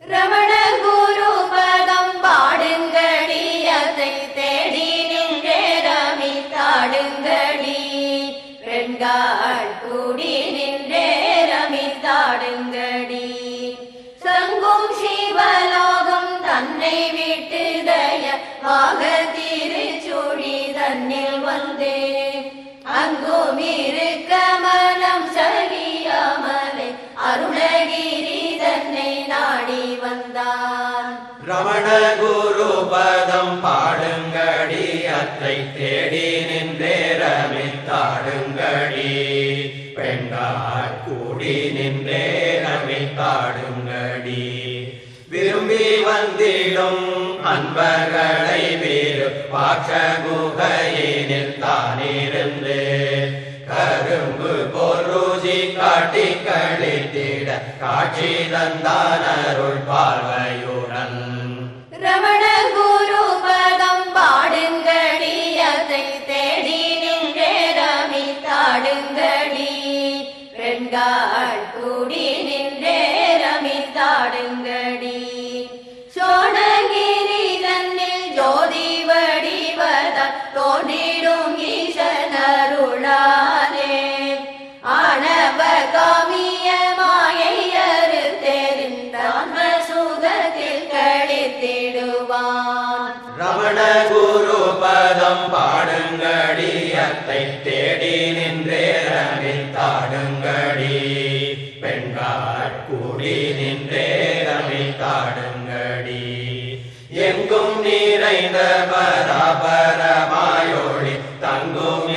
ரமண குரு பதம் பாடுங்கடி அதை தேடி நின்றே ரமித்தாடுங்கடி பெண்கள் கூடி நின்றே ரமித்தாடுங்கடி சங்கும் சிவலோகம் தன்னை விட்டு தயவாக திருச்சுழி தன்னில் வந்து அங்கும் இருக்க மனம் சகியாமலே அருணகிரி தன்னை நாடி வந்தான் ரமண குரு பதம் பாடுங்கடி அத்தை தேடி நின்றே ரமித்தாடுங்கடி பெண்கார் கூடி நின்றே ரமித்தாடுங்கடி விரும்பி வந்திடும் அன்பர்களை வீறு பாட்ச குகையினில் தானிருந்து கரும்பு பொருஜி காட்டி கழித்திட காட்சி தந்தான் அருள் பார்வையுடன் ரமண குரு பதம் பாடுங்கடி அதை தேடி நின்றே ரமித்தாடுங்கடி பெண்கள் கூடி நின்றே ரமித்தாடுங்கடி சோழகிரி தன்னில் ஜோதி வடிவத தோன்றிடும் ஈசனருளாலே ஆணவ காமிய மாயை அறுத்தெறிந்தான் சுகத்தில் கழித்திடுவான் ரமண குரு பதம் பாடுங்கடி அத்தை தேடி நின்றே ரமித்தாடுங்கடி பெண்கார் கூடி நின்றே ரமித்தாடுங்கடி எங்கும் நிறைந்த பராபரமாயொளி தங்கும்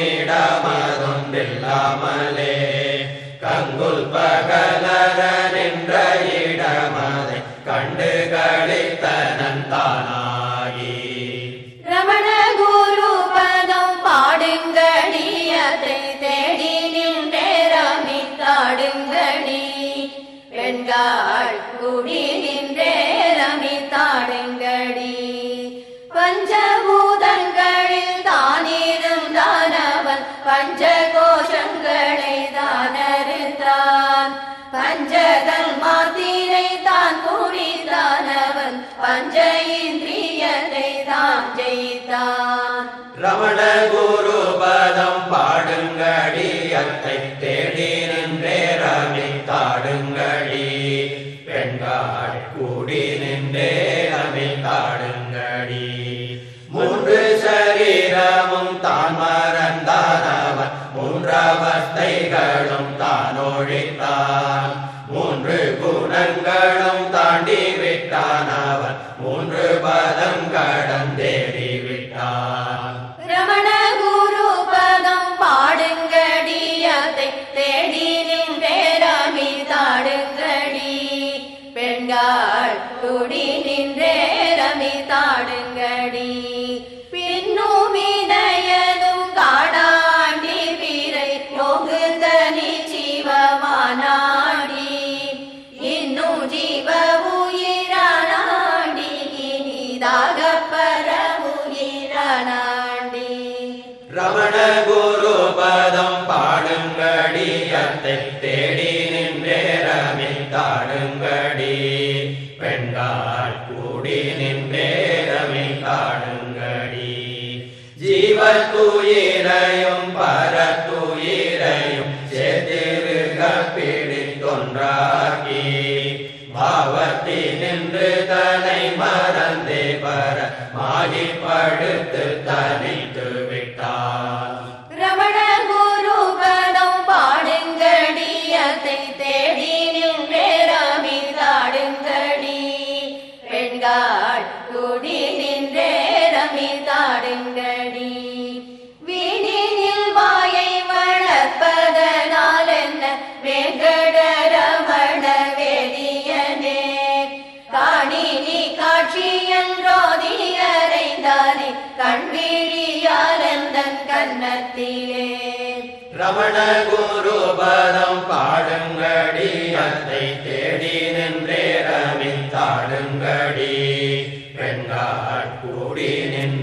இடமதொன்றில்லாமலே கங்குல் பகலர நின்ற இடமதை கண்டு களித்தனன் தானாகி ரமண குரு பதம் பாடுங்கடி அதை தேடி நின்றே ரமித்தாடுங்கடி பெண்கள் கூடி நின்றே ரமித்தாடுங்கடி பஞ்சபூதங்களில் தானிருந்தானவன் பஞ்ச கோஷங்களை தானறுத்தான் பஞ்சதல் மாத்திரை தான் குடித்தானவன் பஞ்ச இந்திரியத்தை தான் ஜெயித்தான் ரமண குரு பதம் பாடுங்கடி அத்தை தேடி நின்றே ரமித்தாடுங்கடி பெண்காள் கூடி நின்றே ரமித்தாடுங்கடி மூன்று சரீரமும் தான் மறந்தானவன் மூன்றவஸ்தைகளும் தான் ஒழித்தான் மூன்று குணங்களும் தாண்டி விட்டானவன் மூன்று பதம் கடந்தேறி விட்டான் ரமண குரு பதம் பாடுங்கடி அதை தேடி நின்றே ரமித்தாடுங்கடி பெண்கள் கூடி நின்றே ரமித்தாடுங்கடி பின்னும் இணையதும் காடாண்டி பிறை யோகு தனி ஜீவமானாடி இன்னும் ஜீவ உயிரானாண்டி இனிதாக பரமுயிரானாண்டி ரமண குரு பதம் பாடுங்கடி அத்தை தேடி நின்றே ரமித்தாடுங்கடி பெண்கால் கூடி நின்றே ரமித்தாடுங்கடி ஜீவத்துயிரையும் பரத்துயிரையும் சேர்த்திருக பிடித்தொன்றாக்கி பாவத்தில் நின்று தன்னை மறந்தே பர மாகி படுத்து தனித்து விட்டார் ரமண குரு பதம் பாடுங்கடி அதை தேடி நின்றே ரமிதாடுங்கடி பெண்கள் கூடி நின்றே ரமிதாடுங்கடி வீணினில் வாயை வளர்ப்பதனால் என்ன வேங்கட ரமண வேதியனே காணினி காட்சி என்றோதி அறைந்தானே கண்விழியாலந்தன் கன்னத்திலே ரமண குரு பதம் பாடுங்கடி அத்தை தேடி நின்றே ரமித்தாடுங்கடி பெண்காட் கூடி நின்றே